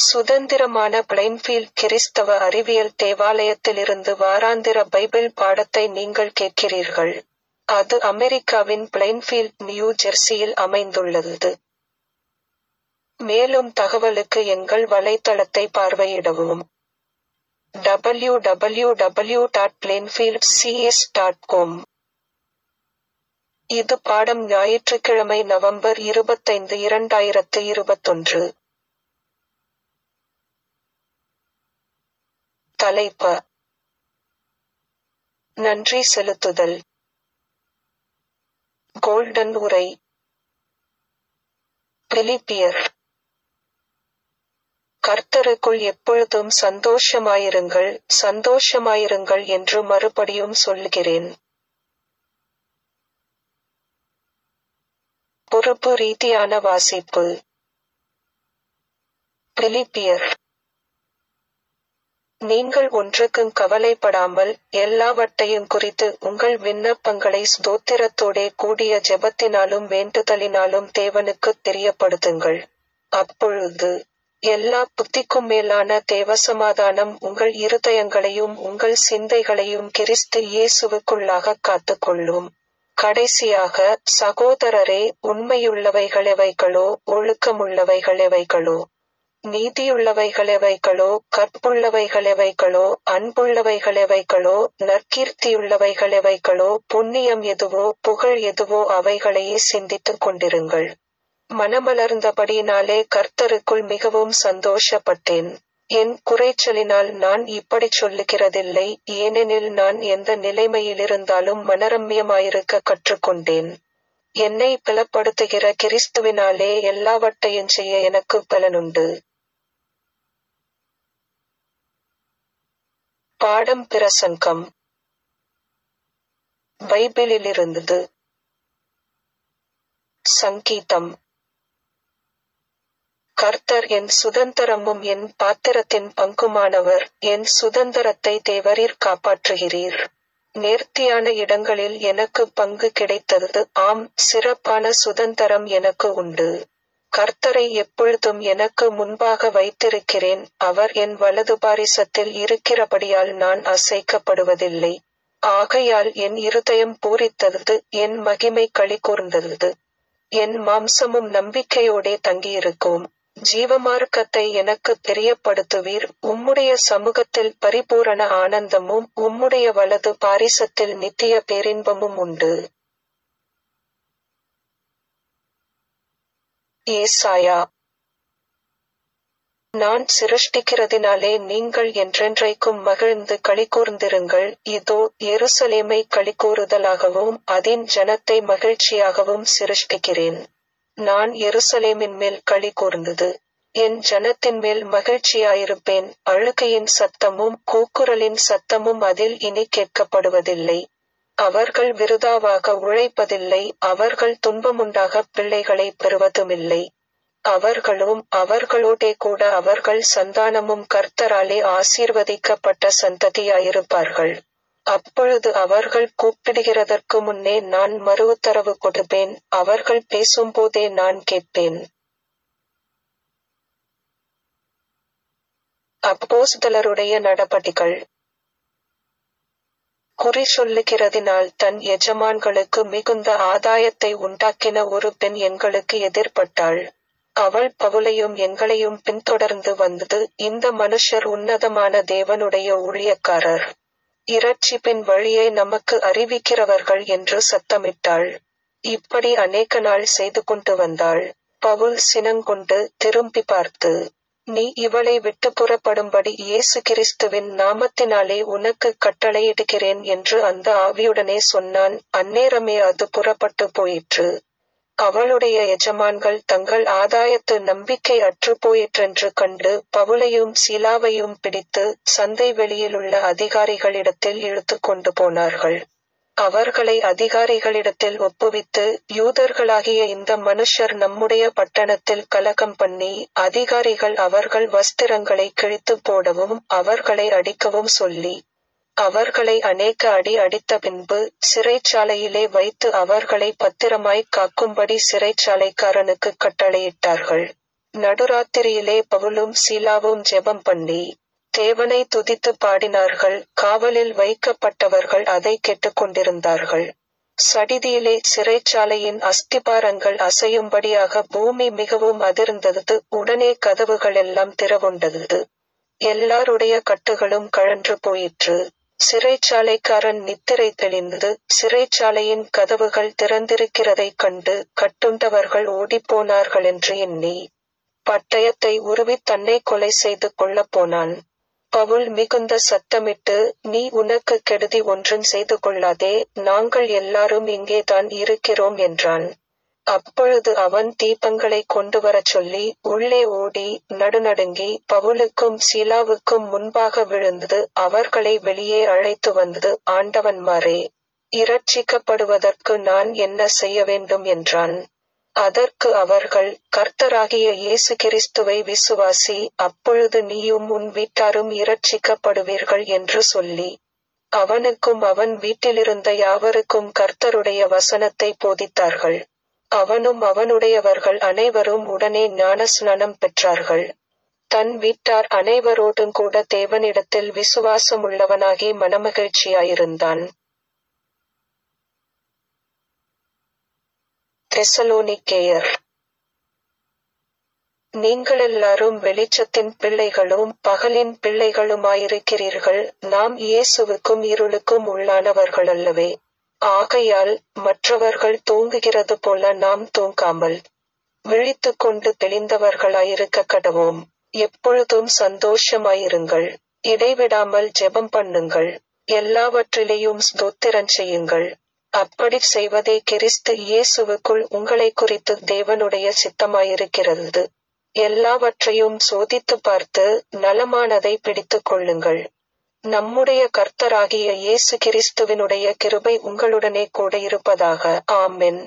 சுதந்திரமான பிளைன்ஃபீல்ட் கிறிஸ்தவ அறிவியல் தேவாலயத்திலிருந்து வாராந்திர பைபிள் பாடத்தை நீங்கள் கேட்கிறீர்கள். அது அமெரிக்காவின் பிளைன்ஃபீல்ட் நியூ ஜெர்சியில் அமைந்துள்ளது. மேலும் தகவலுக்கு எங்கள் வலைத்தளத்தை பார்வையிடவும். www.plainfieldcs.com இது பாடம் ஞாயிற்றுக்கிழமை நவம்பர் இருபத்தைந்து இரண்டாயிரத்து இருபத்தொன்று. தலைப்ப நன்றி செலுத்துதல் கோல்டன் உரை பிலிப்பியர் கர்த்தருக்குள் எப்பொழுதும் சந்தோஷமாயிருங்கள் சந்தோஷமாயிருங்கள் என்று மறுபடியும் சொல்கிறேன். பொறுப்பு ரீதியான வாசிப்பு பிலிப்பியர் நீங்கள் ஒன்றுக்கும் கவலைப்படாமல் எல்லாவற்றையும் குறித்து உங்கள் விண்ணப்பங்களை ஸ்தோத்திரத்தோடே கூடிய ஜெபத்தினாலும் வேண்டுதலினாலும் தேவனுக்குத் தெரியப்படுத்துங்கள். அப்பொழுது எல்லா புத்திக்கும் மேலான தேவசமாதானம் உங்கள் இருதயங்களையும் உங்கள் சிந்தைகளையும் கிறிஸ்து இயேசுவுக்குள்ளாகக் காத்துக்கொள்ளும். கடைசியாக சகோதரரே உண்மையுள்ளவைகளெவைகளோ ஒழுக்கமுள்ளவைகளெவைகளோ நீதியுள்ளவைகளெவைகளோ கற்புள்ளவைகளெவைகளோ அன்புள்ளவைகளெவைகளோ நற்கீர்த்தியுள்ளவைகளெவைகளோ புண்ணியம் எதுவோ புகழ் எதுவோ அவைகளையே சிந்தித்துக் கொண்டிருங்கள். மனமலர்ந்தபடியினாலே கர்த்தருக்குள் மிகவும் சந்தோஷப்பட்டேன். என் குறைச்சலினால் நான் இப்படிச் சொல்லுகிறதில்லை ஏனெனில் நான் எந்த நிலைமையிலிருந்தாலும் மனரம்யமாயிருக்க கற்றுக்கொண்டேன். என்னை பலப்படுத்துகிற கிறிஸ்துவினாலே எல்லாவற்றையுஞ் செய்ய எனக்குப் பலனுண்டு. பாடம் பிரசங்கம் பைபிளிலிருந்து சங்கீதம் கர்த்தர் என் சுதந்தரமும் என் பாத்திரத்தின் பங்குமானவர் என் சுதந்தரத்தை தேவரீர் காப்பாற்றுகிறீர். நேர்த்தியான இடங்களில் எனக்கு பங்கு கிடைத்தது ஆம் சிறப்பான சுதந்தரம் எனக்கு உண்டு. கர்த்தரை எப்பொழுதும் எனக்கு முன்பாக வைத்திருக்கிறேன் அவர் என் வலது பாரிசத்தில் இருக்கிறபடியால் நான் அசைக்கப்படுவதில்லை. ஆகையால் என் இருதயம் பூரித்தது என் மகிமை களிகூர்ந்தது. என் மாம்சமும் நம்பிக்கையோடே தங்கியிருக்கும். ஜீவமார்க்கத்தை எனக்குத் தெரியப்படுத்துவீர் உம்முடைய சமூகத்தில் பரிபூரண ஆனந்தமும் உம்முடைய வலது பாரிசத்தில் நித்திய பேரின்பமும் உண்டு. ஏசாயா நான் சிருஷ்டிக்கிறதினாலே நீங்கள் என்றென்றைக்கும் மகிழ்ந்து களிகூர்ந்திருங்கள் இதோ எருசலேமை களிகூருதலாகவும் அதின் ஜனத்தை மகிழ்ச்சியாகவும் சிருஷ்டிக்கிறேன். நான் எருசலேமின்மேல் களிகூர்ந்தது. என் ஜனத்தின்மேல் மகிழ்ச்சியாயிருப்பேன் அழுகையின் சத்தமும் கூக்குரலின் சத்தமும் அதில் இனி கேட்கப்படுவதில்லை. அவர்கள் விருதாவாக உழைப்பதில்லை அவர்கள் துன்பமுண்டாகப் பிள்ளைகளைப் பெறுவதுமில்லை. அவர்களும் அவர்களோடே கூட அவர்கள் சந்தானமும் கர்த்தராலே ஆசீர்வதிக்கப்பட்ட சந்ததியாயிருப்பார்கள். அப்பொழுது அவர்கள் கூப்பிடுகிறதற்கு முன்னே நான் மறுஉத்தரவு கொடுப்பேன் அவர்கள் பேசும்போதே நான் கேட்பேன். அப்போஸ்தலருடைய நடபடிகள் குறி சொல்லுகிறதினால் தன் எஜமான்களுக்கு மிகுந்த ஆதாயத்தை உண்டாக்கின ஒரு பெண் எங்களுக்கு எதிர்ப்பட்டாள். அவள் பவுலையும் எங்களையும் பின்தொடர்ந்து வந்தது இந்த மனுஷர் உன்னதமான தேவனுடைய ஊழியக்காரர். இரட்சிப்பின் வழியை நமக்கு அறிவிக்கிறவர்கள் என்று சத்தமிட்டாள். இப்படி அநேக நாள் செய்து கொண்டு வந்தாள். பவுல் சினங்கொண்டு திரும்பி பார்த்து நீ இவளை விட்டு புறப்படும்படி இயேசு கிறிஸ்துவின் நாமத்தினாலே உனக்குக் கட்டளையிடுகிறேன் என்று அந்த ஆவியுடனே சொன்னான் அந்நேரமே அது புறப்பட்டு போயிற்று. அவளுடைய எஜமான்கள் தங்கள் ஆதாயத்து நம்பிக்கை அற்றுப் போயிற்றென்று கண்டு பவுலையும் சீலாவையும் பிடித்து சந்தை வெளியிலுள்ள அதிகாரிகளிடத்தில் இழுத்துக் கொண்டு போனார்கள். அவர்களை அதிகாரிகளிடத்தில் ஒப்புவித்து யூதர்களாகிய இந்த மனுஷர் நம்முடைய பட்டணத்தில் கலகம் பண்ணி அதிகாரிகள் அவர்கள் வஸ்திரங்களை கிழித்துப் போடவும் அவர்களை அடிக்கவும் சொல்லி அவர்களை அநேக அடி அடித்த பின்பு சிறைச்சாலையிலே வைத்து அவர்களை பத்திரமாய்க் காக்கும்படி சிறைச்சாலைக்காரனுக்குக் கட்டளையிட்டார்கள். நடுராத்திரியிலே பவுலும் சீலாவும் ஜெபம் பண்ணி தேவனை துதித்து பாடினார்கள் காவலில் வைக்கப்பட்டவர்கள் அதை கேட்டுக்கொண்டிருந்தார்கள் சடிதியிலே சிறைச்சாலையின் அஸ்திபாரங்கள் அசையும்படியாக பூமி மிகவும் அதிர்ந்தது உடனே கதவுகள் எல்லாம் திறவுண்டது எல்லாருடைய கட்டுகளும் கழன்று போயிற்று சிறைச்சாலைக்காரன் நித்திரை தெளிந்தது சிறைச்சாலையின் கதவுகள் திறந்திருக்கிறதைக் கண்டு கட்டுண்டவர்கள் ஓடிப்போனார்கள் என்று எண்ணி பட்டயத்தை உருவித் தன்னை கொலை செய்து கொள்ளப் போனான் பவுல் மிகுந்த சத்தமிட்டு நீ உனக்கு கெடுதி ஒன்றும் செய்து கொள்ளாதே நாங்கள் எல்லாரும் இங்கேதான் இருக்கிறோம் என்றான் அப்பொழுது அவன் தீபங்களை கொண்டு வரச் சொல்லி உள்ளே ஓடி நடுநடுங்கி பவுலுக்கும் சீலாவுக்கும் முன்பாக விழுந்தது அவர்களை வெளியே அழைத்து வந்தது ஆண்டவன்மாரே இரட்சிக்கப்படுவதற்கு நான் என்ன செய்ய வேண்டும் என்றான் அதற்கு அவர்கள் கர்த்தராகிய இயேசு கிறிஸ்துவை விசுவாசி அப்பொழுது நீயும் உன் வீட்டாரும் இரட்சிக்கப்படுவீர்கள் என்று சொல்லி அவனுக்கும் அவன் வீட்டிலிருந்த யாவருக்கும் கர்த்தருடைய வசனத்தை போதித்தார்கள் அவனும் அவனுடையவர்கள் அனைவரும் உடனே ஞானஸ்நானம் பெற்றார்கள் தன் வீட்டார் அனைவரோடும் கூட தேவனிடத்தில் விசுவாசமுள்ளவனாகி மனமகிழ்ச்சியாயிருந்தான் தெசலோனிக்கேயர் நீங்களெல்லாரும் வெளிச்சத்தின் பிள்ளைகளும் பகலின் பிள்ளைகளுமாயிருக்கிறீர்கள் நாம் இயேசுவுக்கும் இருளுக்கும் உள்ளானவர்கள் அல்லவே ஆகையால் மற்றவர்கள் தூங்குகிறது போல நாம் தூங்காமல் விழித்துக் கொண்டு தெளிந்தவர்களாயிருக்க கடவோம் எப்பொழுதும் சந்தோஷமாயிருங்கள் இடைவிடாமல் ஜெபம் பண்ணுங்கள் எல்லாவற்றிலேயும் ஸ்தோத்திரம் செய்யுங்கள் அப்படி செய்வதே கிறிஸ்து இயேசுவுக்குள் உங்களை குறித்து தேவனுடைய சித்தமாயிருக்கிறது எல்லாவற்றையும் சோதித்து பார்த்து நலமானதை பிடித்துக் கொள்ளுங்கள் நம்முடைய கர்த்தராகிய இயேசு கிறிஸ்துவினுடைய கிருபை உங்களுடனே கூட இருப்பதாக ஆமென்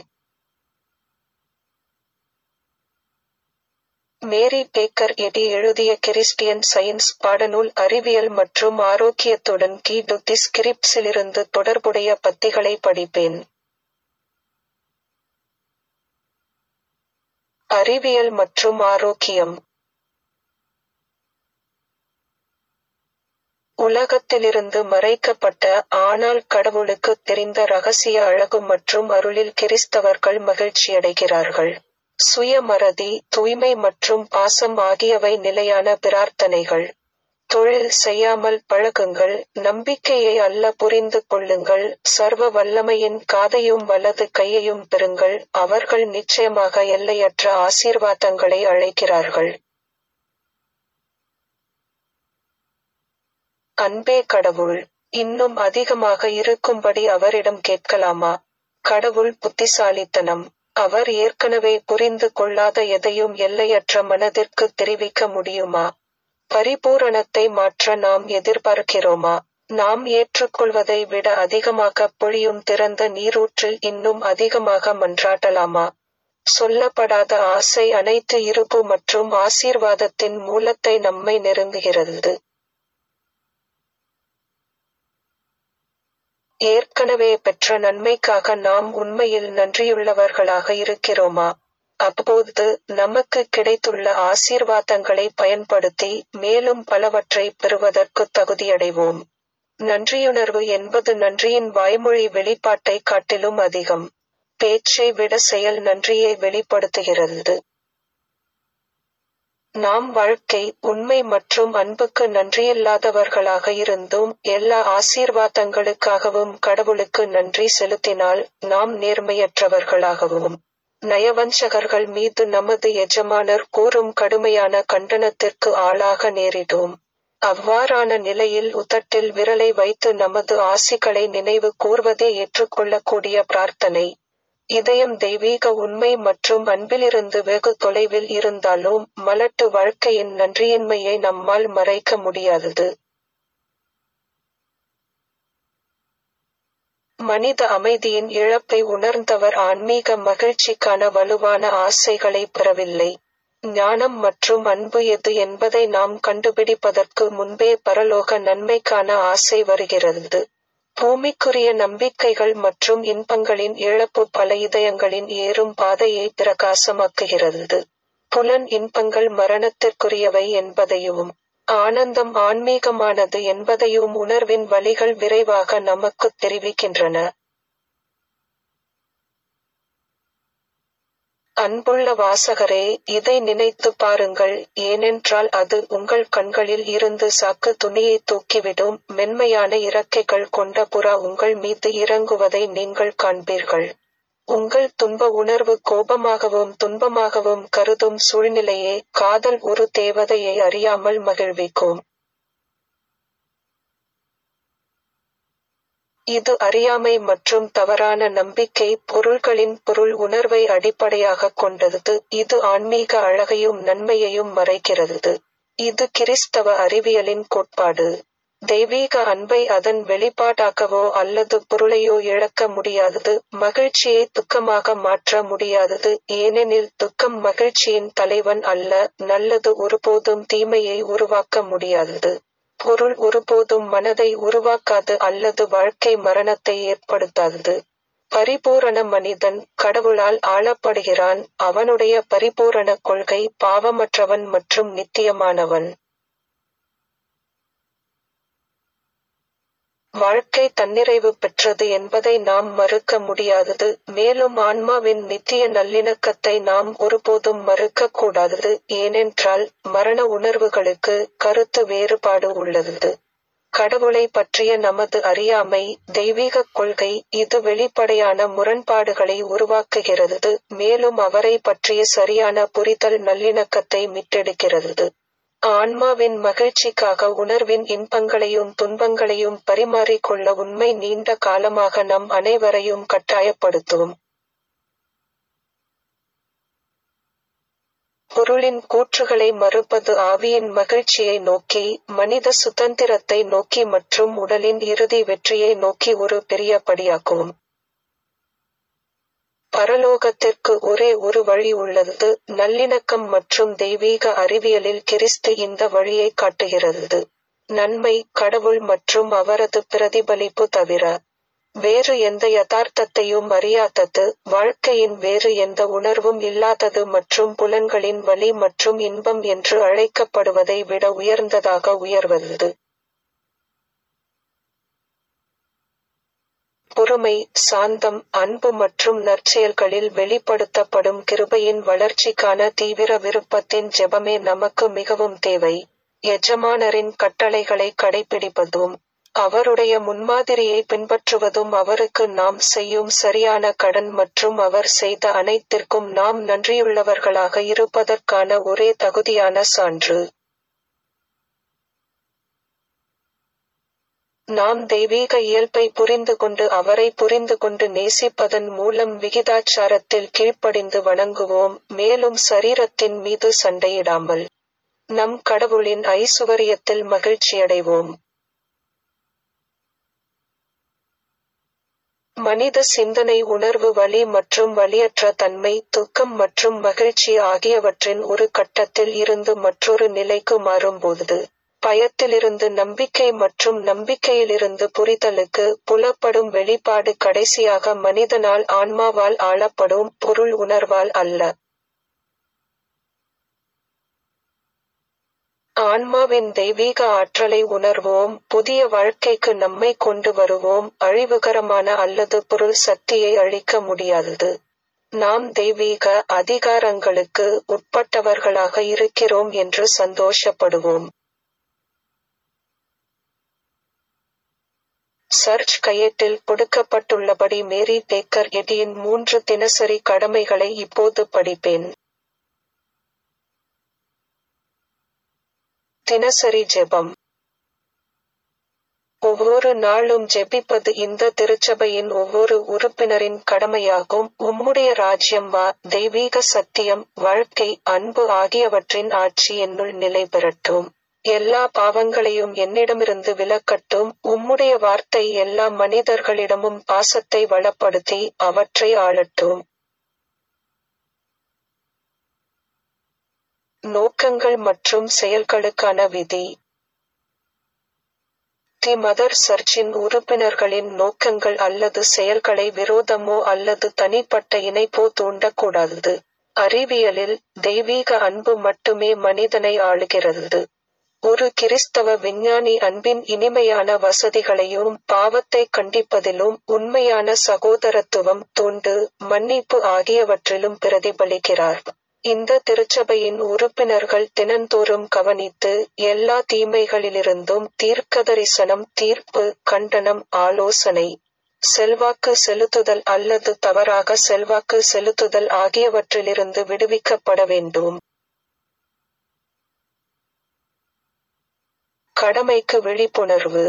மேரி பேக்கர் எடி எழுதிய கிறிஸ்டியன் சயின்ஸ் பாடநூல் அறிவியல் மற்றும் ஆரோக்கியத்துடன் கீடு ஸ்கிரிப்ட்ஸிலிருந்து தொடர்புடைய பத்திகளை படிப்பேன் அறிவியல் மற்றும் ஆரோக்கியம் உலகத்திலிருந்து மறைக்கப்பட்ட ஆனால் கடவுளுக்கு தெரிந்த ரகசிய அழகு மற்றும் அருளில் கிறிஸ்தவர்கள் மகிழ்ச்சியடைகிறார்கள் சுயமறதி தூய்மை மற்றும் பாசம் ஆகியவை நிலையான பிரார்த்தனைகள் தொழில் செய்யாமல் பழகுங்கள் நம்பிக்கையை அல்ல புரிந்து கொள்ளுங்கள் சர்வ வல்லமையின் காதையும் வலது கையையும் பெறுங்கள் அவர்கள் நிச்சயமாக எல்லையற்ற ஆசீர்வாதங்களை அழைக்கிறார்கள் அன்பே கடவுள் இன்னும் அதிகமாக இருக்கும்படி அவரிடம் கேட்கலாமா கடவுள் புத்திசாலித்தனம் அவர் ஏற்கனவே புரிந்து கொள்ளாத எதையும் எல்லையற்ற மனதிற்கு தெரிவிக்க முடியுமா பரிபூரணத்தை மாற்ற நாம் எதிர்பார்க்கிறோமா நாம் ஏற்றுக்கொள்வதை விட அதிகமாக பொழியும் திறந்த நீரூற்றில் இன்னும் அதிகமாக மன்றாட்டலாமா சொல்லப்படாத ஆசை அனைத்து இருப்பு மற்றும் ஆசீர்வாதத்தின் மூலத்தை நம்மை நெருங்குகிறது ஏற்கனவே பெற்ற நன்மைக்காக நாம் உண்மையில் நன்றியுள்ளவர்களாக இருக்கிறோமா அப்போது நமக்கு கிடைத்துள்ள ஆசீர்வாதங்களை பயன்படுத்தி மேலும் பலவற்றை பெறுவதற்கு தகுதியடைவோம் நன்றியுணர்வு என்பது நன்றியின் வாய்மொழி வெளிப்பாட்டை காட்டிலும் அதிகம் பேச்சை விட செயல் நன்றியை வெளிப்படுத்துகிறது நாம் வாழ்க்கை உண்மை மற்றும் அன்புக்கு நன்றியில்லாதவர்களாக இருந்தும் எல்லா ஆசீர்வாதங்களுக்காகவும் கடவுளுக்கு நன்றி செலுத்தினால் நாம் நேர்மையற்றவர்களாகவும் நயவஞ்சகர்கள் மீது நமது எஜமானர் கூறும் கடுமையான கண்டனத்திற்கு ஆளாக நேரிடும் அவ்வாறான நிலையில் உதட்டில் விரலை வைத்து நமது ஆசிகளை நினைவு கூர்வதே ஏற்றுக்கொள்ளக்கூடிய பிரார்த்தனை இதயம் தெய்வீக உண்மை மற்றும் அன்பிலிருந்து வெகு தொலைவில் இருந்தாலும் மலட்டு வாழ்க்கையின் நன்றியின்மையை நம்மால் மறைக்க முடியாதது மனித அமைதியின் இழப்பை உணர்ந்தவர் ஆன்மீக மகிழ்ச்சிக்கான வலுவான ஆசைகளை பெறவில்லை ஞானம் மற்றும் அன்பு எது என்பதை நாம் கண்டுபிடிப்பதற்கு முன்பே பரலோக நன்மைக்கான ஆசை வருகிறது பூமிக்குரிய நம்பிக்கைகள் மற்றும் இன்பங்களின் இழப்பு பல இதயங்களின் ஏறும் பாதையை பிரகாசமாக்குகிறது புலன் இன்பங்கள் மரணத்திற்குரியவை என்பதையும் ஆனந்தம் ஆன்மீகமானது என்பதையும் உணர்வின் வழிகள் விரைவாக நமக்குத் தெரிவிக்கின்றன அன்புள்ள வாசகரே இதை நினைத்துப் பாருங்கள் ஏனென்றால் அது உங்கள் கண்களில் இருந்து சாக்கு துணியை தூக்கிவிடும் மென்மையான இறக்கைகள் கொண்ட புறா உங்கள் மீது இறங்குவதை நீங்கள் காண்பீர்கள் உங்கள் துன்ப உணர்வு கோபமாகவும் துன்பமாகவும் கருதும் சூழ்நிலையே காதல் ஒரு தேவதையை அறியாமல் மகிழ்விக்கும் இது அறியாமை மற்றும் தவறான நம்பிக்கை பொருள்களின் பொருள் உணர்வை அடிப்படையாகக் கொண்டது இது ஆன்மீக அழகையும் நன்மையையும் மறைக்கிறது இது கிறிஸ்தவ அறிவியலின் கோட்பாடு தெய்வீக அன்பை அதன் வெளிப்பாடாக்கவோ அல்லது பொருளையோ இழக்க முடியாதது மகிழ்ச்சியை துக்கமாக மாற்ற முடியாதது ஏனெனில் துக்கம் மகிழ்ச்சியின் தலைவன் அல்ல நல்லது ஒருபோதும் தீமையை உருவாக்க முடியாதது பொருள் ஒருபோதும் மனதை உருவாக்காது அல்லது வாழ்க்கை மரணத்தை ஏற்படுத்தாதது பரிபூரண மனிதன் கடவுளால் ஆளப்படுகிறான் அவனுடைய பரிபூரண கொள்கை பாவமற்றவன் மற்றும் நித்தியமானவன் வாழ்க்கை தன்னிறைவு பெற்றது என்பதை நாம் மறுக்க முடியாதது மேலும் ஆன்மாவின் நித்திய நல்லிணக்கத்தை நாம் ஒருபோதும் மறுக்க கூடாதது ஏனென்றால் மரண உணர்வுகளுக்கு கருத்து வேறுபாடு உள்ளது கடவுளை பற்றிய நமது அறியாமை தெய்வீக கொள்கை இது வெளிப்படையான முரண்பாடுகளை உருவாக்குகிறது மேலும் அவரை பற்றிய சரியான புரிதல் நல்லிணக்கத்தை மீட்டெடுக்கிறது ஆன்மாவின் மகிழ்ச்சிக்காக உணர்வின் இன்பங்களையும் துன்பங்களையும் பரிமாறிக்கொள்ள உண்மை நீண்ட காலமாக நம் அனைவரையும் கட்டாயப்படுத்தும் பொருளின் கூற்றுகளை மறுப்பது ஆவியின் மகிழ்ச்சியை நோக்கி மனித சுதந்திரத்தை நோக்கி மற்றும் உடலின் இறுதி வெற்றியை நோக்கி ஒரு பெரிய படியாக்கும் பரலோகத்திற்கு ஒரே ஒரு வழி உள்ளது நல்லிணக்கம் மற்றும் தெய்வீக அறிவியலில் கிறிஸ்து இந்த வழியை காட்டுகிறது நன்மை கடவுள் மற்றும் அவரது பிரதிபலிப்பு தவிர வேறு எந்த யதார்த்தத்தையும் அறியாதது வாழ்க்கையின் வேறு எந்த உணர்வும் இல்லாதது மற்றும் புலன்களின் வழி மற்றும் இன்பம் என்று அழைக்கப்படுவதை விட உயர்ந்ததாக உயர்வது பொறுமை சாந்தம் அன்பு மற்றும் நற்செயல்களில் வெளிப்படுத்தப்படும் கிருபையின் வளர்ச்சிக்கான தீவிர விருப்பத்தின் ஜெபமே நமக்கு மிகவும் தேவை எஜமானரின் கட்டளைகளை கடைபிடிப்பதும் அவருடைய முன்மாதிரியை பின்பற்றுவதும் அவருக்கு நாம் செய்யும் சரியான கடன் மற்றும் அவர் செய்த அனைத்திற்கும் நாம் நன்றியுள்ளவர்களாக இருப்பதற்கான ஒரே தகுதியான சான்று நாம் தெய்வீக இயல்பை புரிந்து கொண்டு அவரை புரிந்து கொண்டு நேசிப்பதன் மூலம் விகிதாச்சாரத்தில் கீழ்ப்படிந்து வணங்குவோம் மேலும் சரீரத்தின் மீது சண்டையிடாமல் நம் கடவுளின் ஐசுவரியத்தில் மகிழ்ச்சியடைவோம் மனித சிந்தனை உணர்வு வலி மற்றும் வலியற்ற தன்மை துக்கம் மற்றும் மகிழ்ச்சி ஆகியவற்றின் ஒரு கட்டத்தில் இருந்து மற்றொரு நிலைக்கு மாறும்போது பயத்திலிருந்து நம்பிக்கை மற்றும் நம்பிக்கையிலிருந்து புரிதலுக்கு புலப்படும் வெளிப்பாடு கடைசியாக மனிதனால் ஆன்மாவால் ஆளப்படும் பொருள் உணர்வால் அல்ல ஆன்மாவின் தெய்வீக ஆற்றலை உணர்வோம் புதிய வாழ்க்கைக்கு நம்மை கொண்டு வருவோம் அழிவுகரமான அல்லது பொருள் சக்தியை அழிக்க முடியாதது நாம் தெய்வீக அதிகாரங்களுக்கு உட்பட்டவர்களாக இருக்கிறோம் என்று சந்தோஷப்படுவோம் சர்ச் கையேட்டில் கொடுக்கப்பட்டுள்ளபடி மேரி பேக்கர் எடியின் மூன்று தினசரி கடமைகளை இப்போது படிப்பேன் தினசரி ஜெபம் ஒவ்வொரு நாளும் ஜெபிப்பது இந்த திருச்சபையின் ஒவ்வொரு உறுப்பினரின் கடமையாகும் உம்முடைய ராஜ்யம் வா தெய்வீக சத்தியம் வாழ்க்கை அன்பு ஆகியவற்றின் ஆட்சி என்னுள் நிலை பெறட்டும் எல்லா பாவங்களையும் என்னிடமிருந்து விலக்கட்டும் உம்முடைய வார்த்தை எல்லா மனிதர்களிடமும் பாசத்தை வளப்படுத்தி அவற்றை ஆளட்டும் நோக்கங்கள் மற்றும் செயல்களுக்கான விதி தி மதர் சர்ச்சின் உறுப்பினர்களின் நோக்கங்கள் அல்லது செயல்களை விரோதமோ அல்லது தனிப்பட்ட இணைப்போ தூண்டக்கூடாதது அறிவியலில் தெய்வீக அன்பு மட்டுமே மனிதனை ஆளுகிறது ஒரு கிறிஸ்தவ விஞ்ஞானி அன்பின் இனிமையான வசதிகளையும் பாவத்தை கண்டிப்பதிலும் உண்மையான சகோதரத்துவம் தொண்டு மன்னிப்பு ஆகியவற்றிலும் பிரதிபலிக்கிறார் இந்த திருச்சபையின் உறுப்பினர்கள் தினந்தோறும் கவனித்து எல்லா தீமைகளிலிருந்தும் தீர்க்கதரிசனம் தீர்ப்பு கண்டனம் ஆலோசனை செல்வாக்கு செலுத்துதல் அல்லது தவறாக செல்வாக்கு செலுத்துதல் ஆகியவற்றிலிருந்து விடுவிக்கப்பட வேண்டும் கடமைக்கு விழிப்புணர்வு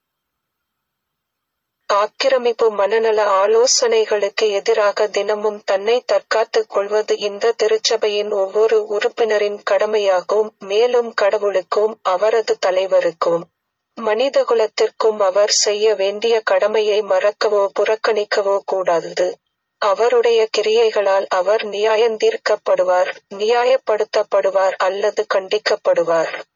ஆக்கிரமிப்பு மனநல ஆலோசனைகளுக்கு எதிராக தினமும் தன்னை தற்காத்துக் கொள்வது இந்த திருச்சபையின் ஒவ்வொரு உறுப்பினரின் கடமையாகும் மேலும் கடவுளுக்கும் அவரது தலைவருக்கும் மனிதகுலத்திற்கும் அவர் செய்ய வேண்டிய கடமையை மறக்கவோ புறக்கணிக்கவோ கூடாது அவருடைய கிரியைகளால் அவர் நியாயந்தீர்க்கப்படுவார் நியாயப்படுத்தப்படுவார் அல்லது கண்டிக்கப்படுவார்